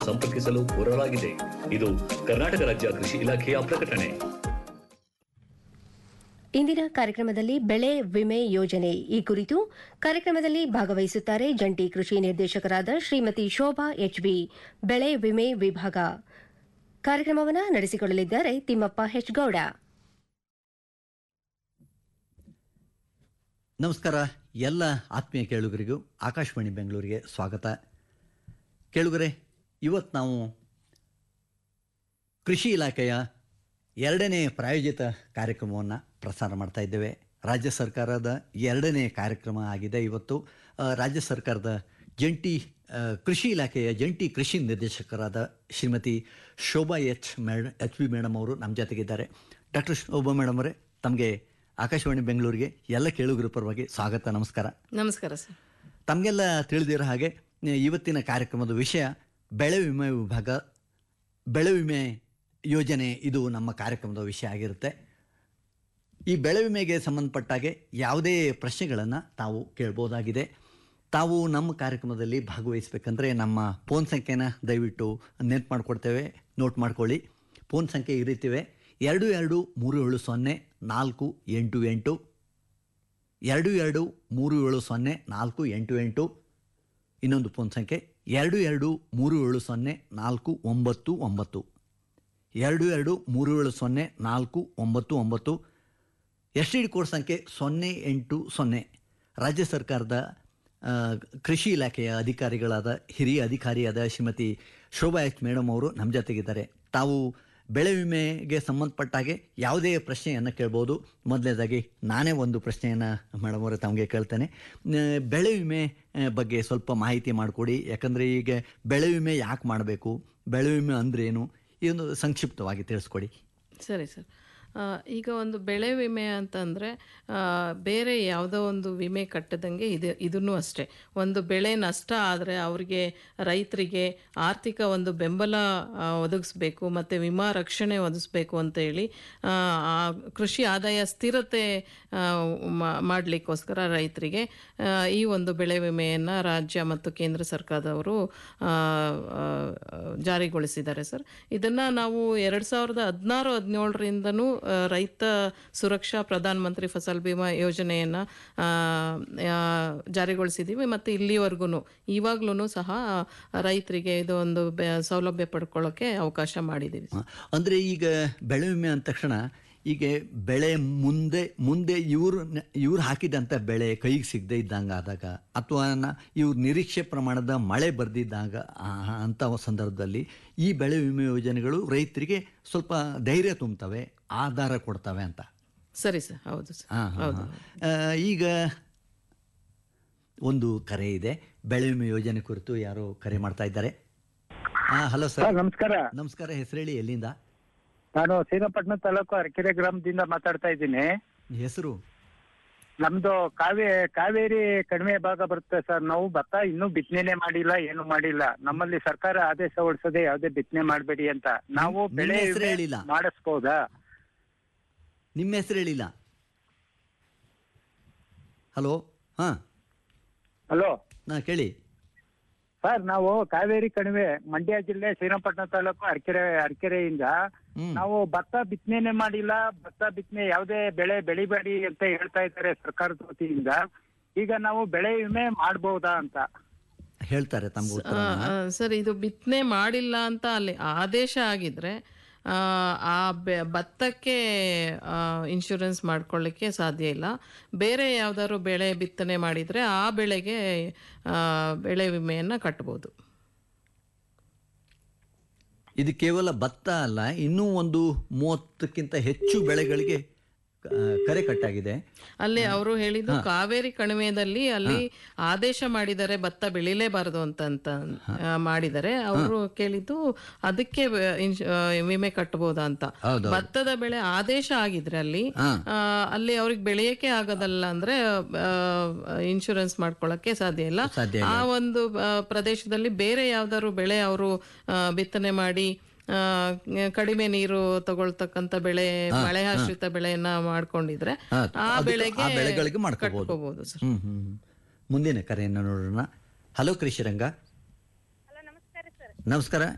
ಸಂಪರ್ಕಿಸಲು ಕೋರಲಾಗಿದೆ ಇದು ಕರ್ನಾಟಕ ರಾಜ್ಯ ಕೃಷಿ ಇಲಾಖೆಯ ಪ್ರಕಟಣೆ ಇಂದಿನ ಕಾರ್ಯಕ್ರಮದಲ್ಲಿ ಬೆಳೆ ವಿಮೆ ಯೋಜನೆ ಈ ಕುರಿತು ಕಾರ್ಯಕ್ರಮದಲ್ಲಿ ಭಾಗವಹಿಸುತ್ತಾರೆ ಜಂಟಿ ಕೃಷಿ ನಿರ್ದೇಶಕರಾದ ಶ್ರೀಮತಿ ಶೋಭಾ ಎಚ್ಬಿ ಬೆಳೆ ವಿಮೆ ವಿಭಾಗ ಕಾರ್ಯಕ್ರಮವನ್ನು ನಡೆಸಿಕೊಳ್ಳಲಿದ್ದಾರೆ ತಿಮ್ಮಪ್ಪ ಹೆಚ್ಗೌಡ ನಮಸ್ಕಾರ ಎಲ್ಲ ಆತ್ಮೀಯ ಕೇಳುಗರಿಗೂ ಆಕಾಶವಾಣಿ ಬೆಂಗಳೂರಿಗೆ ಸ್ವಾಗತ ಕೇಳುಗರೆ ಇವತ್ತು ನಾವು ಕೃಷಿ ಇಲಾಖೆಯ ಎರಡನೇ ಪ್ರಾಯೋಜಿತ ಕಾರ್ಯಕ್ರಮವನ್ನು ಪ್ರಸಾರ ಮಾಡ್ತಾ ಇದ್ದೇವೆ ರಾಜ್ಯ ಸರ್ಕಾರದ ಎರಡನೇ ಕಾರ್ಯಕ್ರಮ ಆಗಿದೆ ಇವತ್ತು ಆ, ರಾಜ್ಯ ಸರ್ಕಾರದ ಜಂಟಿ ಆ, ಕೃಷಿ ಇಲಾಖೆಯ ಜಂಟಿ ಕೃಷಿ ನಿರ್ದೇಶಕರಾದ ಶ್ರೀಮತಿ ಶೋಭಾ ಎಚ್ ಮೇಡ್ ಎಚ್ ಬಿ ಮೇಡಮ್ ಅವರು ನಮ್ಮ ಜೊತೆಗಿದ್ದಾರೆ ಡಾಕ್ಟರ್ ಶೋಭಾ ಮೇಡಮ್ ಅವರೇ ತಮಗೆ ಆಕಾಶವಾಣಿ ಬೆಂಗಳೂರಿಗೆ ಎಲ್ಲ ಕೇಳುಗರ ಪರವಾಗಿ ಸ್ವಾಗತ ನಮಸ್ಕಾರ ನಮಸ್ಕಾರ ಸರ್ ತಮಗೆಲ್ಲ ತಿಳಿದಿರೋ ಹಾಗೆ ಆ, ಇವತ್ತಿನ ಕಾರ್ಯಕ್ರಮದ ವಿಷಯ ಬೆಳೆ ವಿಮೆ ವಿಭಾಗ ಬೆಳೆ ವಿಮೆ ಯೋಜನೆ ಇದು ನಮ್ಮ ಕಾರ್ಯಕ್ರಮದ ವಿಷಯ ಆಗಿರುತ್ತೆ ಈ ಬೆಳೆ ವಿಮೆಗೆ ಸಂಬಂಧಪಟ್ಟಾಗೆ ಯಾವುದೇ ಪ್ರಶ್ನೆಗಳನ್ನು ತಾವು ಕೇಳ್ಬೋದಾಗಿದೆ ತಾವು ನಮ್ಮ ಕಾರ್ಯಕ್ರಮದಲ್ಲಿ ಭಾಗವಹಿಸಬೇಕಂದ್ರೆ ನಮ್ಮ ಫೋನ್ ಸಂಖ್ಯೆನ ದಯವಿಟ್ಟು ನೆನ್ಪು ಮಾಡಿಕೊಡ್ತೇವೆ ನೋಟ್ ಮಾಡ್ಕೊಳ್ಳಿ ಫೋನ್ ಸಂಖ್ಯೆ ಈ ರೀತಿವೆ ಎರಡು ಎರಡು ಮೂರು ಏಳು ಸೊನ್ನೆ ನಾಲ್ಕು ಎಂಟು ಎಂಟು ಎರಡು ಎರಡು ಮೂರು ಏಳು ಸೊನ್ನೆ ನಾಲ್ಕು ಎಂಟು ಎಂಟು ಇನ್ನೊಂದು ಫೋನ್ ಸಂಖ್ಯೆ ಎರಡು ಎರಡು ಮೂರು ಏಳು ಸೊನ್ನೆ ನಾಲ್ಕು ಒಂಬತ್ತು ಒಂಬತ್ತು ಎರಡು ಎರಡು ಮೂರು ಏಳು ಸೊನ್ನೆ ನಾಲ್ಕು ಒಂಬತ್ತು ಒಂಬತ್ತು ಎಸ್ ಟಿ ಡಿ ಕೋಡ್ ಸಂಖ್ಯೆ ಸೊನ್ನೆ ಎಂಟು ಸೊನ್ನೆ ರಾಜ್ಯ ಸರ್ಕಾರದ ಆ, ಕೃಷಿ ಇಲಾಖೆಯ ಅಧಿಕಾರಿಗಳಾದ ಹಿರಿಯ ಅಧಿಕಾರಿಯಾದ ಶ್ರೀಮತಿ ಶೋಭಾ ಎಚ್ ಮೇಡಮ್ ಅವರು ನಮ್ಮ ಜೊತೆಗಿದ್ದಾರೆ ತಾವು ಬೆಳೆ ವಿಮೆಗೆ ಸಂಬಂಧಪಟ್ಟ ಹಾಗೆ ಯಾವುದೇ ಪ್ರಶ್ನೆಯನ್ನು ಕೇಳ್ಬೋದು ಮೊದಲನೇದಾಗಿ ನಾನೇ ಒಂದು ಪ್ರಶ್ನೆಯನ್ನು ಮೇಡಮ್ ಅವರೇ ತಮಗೆ ಕೇಳ್ತೇನೆ ಆ, ಬೆಳೆ ವಿಮೆ ಆ, ಬಗ್ಗೆ ಸ್ವಲ್ಪ ಮಾಹಿತಿ ಮಾಡಿಕೊಡಿ ಯಾಕಂದರೆ ಈಗ ಬೆಳೆ ವಿಮೆ ಯಾಕೆ ಮಾಡಬೇಕು ಬೆಳೆ ವಿಮೆ ಅಂದ್ರೇನು ಇದೊಂದು ಸಂಕ್ಷಿಪ್ತವಾಗಿ ತಿಳಿಸ್ಕೊಡಿ ಸರಿ ಸರ್ ಆ, ಈಗ ಒಂದು ಬೆಳೆ ವಿಮೆ ಅಂತಂದರೆ ಬೇರೆ ಯಾವುದೋ ಒಂದು ವಿಮೆ ಕಟ್ಟದಂಗೆ ಇದೆ ಇದನ್ನು ಅಷ್ಟೇ ಒಂದು ಬೆಳೆ ನಷ್ಟ ಆದರೆ ಅವರಿಗೆ ರೈತರಿಗೆ ಆರ್ಥಿಕ ಒಂದು ಬೆಂಬಲ ಆ, ಒದಗಿಸ್ಬೇಕು ಮತ್ತು ವಿಮಾ ರಕ್ಷಣೆ ಒದಗಿಸ್ಬೇಕು ಅಂತ ಹೇಳಿ ಆ, ಆ ಕೃಷಿ ಆದಾಯ ಸ್ಥಿರತೆ ಮಾಡಲಿಕ್ಕೋಸ್ಕರ ರೈತರಿಗೆ ಆ, ಈ ಒಂದು ಬೆಳೆ ವಿಮೆಯನ್ನು ರಾಜ್ಯ ಮತ್ತು ಕೇಂದ್ರ ಸರ್ಕಾರದವರು ಆ, ಆ, ಜಾರಿಗೊಳಿಸಿದ್ದಾರೆ ಸರ್ ಇದನ್ನು ನಾವು ಎರಡು ಸಾವಿರದ ಹದಿನಾರು ಹದಿನೇಳರಿಂದನೂ ರೈತ ಸುರಕ್ಷಾ ಪ್ರಧಾನ ಮಂತ್ರಿ ಫಸಲ್ ಬಿಮಾ ಯೋಜನೆಯನ್ನು ಜಾರಿಗೊಳಿಸಿದ್ದೀವಿ ಮತ್ತು ಇಲ್ಲಿವರೆಗೂ ಇವಾಗ್ಲೂ ಸಹ ರೈತರಿಗೆ ಇದು ಒಂದು ಬೆ- ಸೌಲಭ್ಯ ಪಡ್ಕೊಳ್ಳೋಕ್ಕೆ ಅವಕಾಶ ಮಾಡಿದ್ದೀವಿ ಅಂದರೆ ಈಗ ಬೆಳೆ ವಿಮೆ ಅಂದ ತಕ್ಷಣ ಈಗ ಬೆಳೆ ಮುಂದೆ ಮುಂದೆ ಇವರು ಇವ್ರು ಹಾಕಿದಂಥ ಬೆಳೆ ಕೈಗೆ ಸಿಗದೆ ಇದ್ದಂಗೆ ಆದಾಗ ಅಥವಾ ನ- ಇವ್ರ ನಿರೀಕ್ಷೆ ಪ್ರಮಾಣದ ಮಳೆ ಬರ್ದಿದ್ದಾಗ ಆ, ಅಂಥ ಸಂದರ್ಭದಲ್ಲಿ ಈ ಬೆಳೆ ವಿಮೆ ಯೋಜನೆಗಳು ರೈತರಿಗೆ ಸ್ವಲ್ಪ ಧೈರ್ಯ ತುಂಬ್ತವೆ ಆಧಾರ ಕೊಡ್ತವೆ ಅಂತ ಸರಿ ಸರ್ ಹೌದು ಸರ್ ಹಾಂ ಹಾಂ ಹೌದು ಈಗ ಒಂದು ಕರೆ ಇದೆ ಬೆಳೆ ವಿಮೆ ಯೋಜನೆ ಕುರಿತು ಯಾರೋ ಕರೆ ಮಾಡ್ತಾ ಇದ್ದಾರೆ ಹಾಂ ಹಲೋ ಸರ್ ಸರ್ ನಮಸ್ಕಾರ ನಮಸ್ಕಾರ ಹೆಸರೇಳಿ ಎಲ್ಲಿಂದ ನಾನು ಶ್ರೀರಂಗಪಟ್ಟಣ ತಾಲೂಕು ಅರಕೆರೆ ಗ್ರಾಮದಿಂದ ಮಾತಾಡ್ತಾ ಇದ್ದೀನಿ ಹೆಸರು ನಮ್ದು ಕಾವೇ ಕಾವೇರಿ ಕಡಿಮೆ ಭಾಗ ಬರುತ್ತೆ ಸರ್ ನಾವು ಭತ್ತ ಇನ್ನೂ ಬಿತ್ತನೆ ಮಾಡಿಲ್ಲ ಏನು ಮಾಡಿಲ್ಲ ನಮ್ಮಲ್ಲಿ ಸರ್ಕಾರ ಆದೇಶ ಹೊರಡಿಸದೆ ಯಾವುದೇ ಬಿತ್ತನೆ ಮಾಡಬೇಡಿ ಅಂತ ನಾವು ನಿಮ್ಮ ಬೆಳೆ ಹೆಸ್ರು ವಿಮೆ ಹೇಳಿಲ್ಲ. ಮಾಡಿಸ್ಬೋದಾ ನಿಮ್ಮ ಹೆಸರು ಹೇಳಿಲ್ಲ ಹಲೋ ಹಾಂ ಹಲೋ ನಾ ಕೇಳಿ ಸರ್ ನಾವು ಕಾವೇರಿ ಕಣಿವೆ ಮಂಡ್ಯ ಜಿಲ್ಲೆ ಶ್ರೀರಂಗಪಟ್ಟಣ ತಾಲೂಕು ಅರಕೆರೆ ಅರಕೆರೆಯಿಂದ ಹ್ಮ್. ನಾವು ಭತ್ತ ಬಿತ್ತನೆ ಮಾಡಿಲ್ಲ ಭತ್ತ ಬಿತ್ತನೆ ಯಾವುದೇ ಬೆಳೆ ಬೆಳಿಬೇಡಿ ಅಂತ ಹೇಳ್ತಾ ಇದ್ದಾರೆ ಸರ್ಕಾರದ ವತಿಯಿಂದ ಈಗ ನಾವು ಬೆಳೆ ವಿಮೆ ಮಾಡಬಹುದಾ ಅಂತ ಹೇಳ್ತಾರೆ ತಮ್ಗೆ ಉತ್ತರ ಆ, ಆ, ಸರ್ ಇದು ಬಿತ್ತನೆ ಮಾಡಿಲ್ಲ ಅಂತ ಅಲ್ಲಿ ಆದೇಶ ಆಗಿದ್ರೆ ಆ, ಆ ಬೆ- ಭತ್ತಕ್ಕೆ ಇನ್ಶೂರೆನ್ಸ್ ಮಾಡ್ಕೊಳ್ಳಿಕ್ಕೆ ಸಾಧ್ಯ ಇಲ್ಲ ಬೇರೆ ಯಾವ್ದಾದ್ರು ಬೆಳೆ ಬಿತ್ತನೆ ಮಾಡಿದರೆ ಆ ಬೆಳೆಗೆ ಆ, ಬೆಳೆ ವಿಮೆಯನ್ನು ಕಟ್ಬೋದು ಇದು ಕೇವಲ ಭತ್ತ ಅಲ್ಲ ಇನ್ನೂ ಒಂದು ಮೂವತ್ತಕ್ಕಿಂತ ಹೆಚ್ಚು ಬೆಳೆಗಳಿಗೆ ಆ, ಕರೆ ಕಟ್ಟಾಗಿದೆ ಅಲ್ಲಿ ಅವರು ಹೇಳಿದ್ದು ಕಾವೇರಿ ಕಣಿವೆದಲ್ಲಿ ಅಲ್ಲಿ ಆದೇಶ ಮಾಡಿದ್ದಾರೆ ಭತ್ತ ಬೆಳಿಲೇಬಾರದು ಅಂತ ಅಂತ ಆ, ಮಾಡಿದ್ದಾರೆ ಅವರು ಕೇಳಿದ್ದು ಅದಕ್ಕೆ ವ- ಇನ್ಶ್- ಆ, ವಿಮೆ ಕಟ್ಟಬಹುದಾ ಅಂತ ಹೌದು. ಭತ್ತದ ಬೆಳೆ ಆದೇಶ ಆಗಿದ್ರೆ ಅಲ್ಲಿ ಹಾ. ಆ, ಅಲ್ಲಿ ಅವ್ರಿಗೆ ಬೆಳೆಯಕ್ಕೆ ಆಗೋದಲ್ಲ ಅಂದ್ರೆ ಇನ್ಶೂರೆನ್ಸ್ ಮಾಡ್ಕೊಳ್ಳಕ್ಕೆ ಸಾಧ್ಯ ಇಲ್ಲ ಸಾಧ್ಯ ಆ ಒಂದು ಆ, ಪ್ರದೇಶದಲ್ಲಿ ಬೇರೆ ಯಾವ್ದಾದ್ರು ಬೆಳೆ ಅವರು ಬಿತ್ತನೆ ಮಾಡಿ ಆ, ಕಡಿಮೆ ನೀರು ತಗೊಳ್ತಕ್ಕಂತ ಬೆಳೆ ಮಳೆ ಆಶ್ರಿತ ಬೆಳೆಯನ್ನ ಮಾಡ್ಕೊಂಡಿದ್ರೆ ಹಾ, ಆ ಅದಕ್ಕೆ- ಬೆಳೆಗೆ ಆ ಬೆಳೆಗಳಿಗೆ ಮಾಡ್ಕೋಬಹುದು ಕಟ್ಕೋಬಹುದು ಸರ್ ಹ್ಮ್ ಹ್ಮ್ ಹ್ಮ್. ಮುಂದಿನ ಕರೆಯನ್ನು ನೋಡೋಣ ಹಲೋ ಕೃಷಿರಂಗ ನಮಸ್ಕಾರ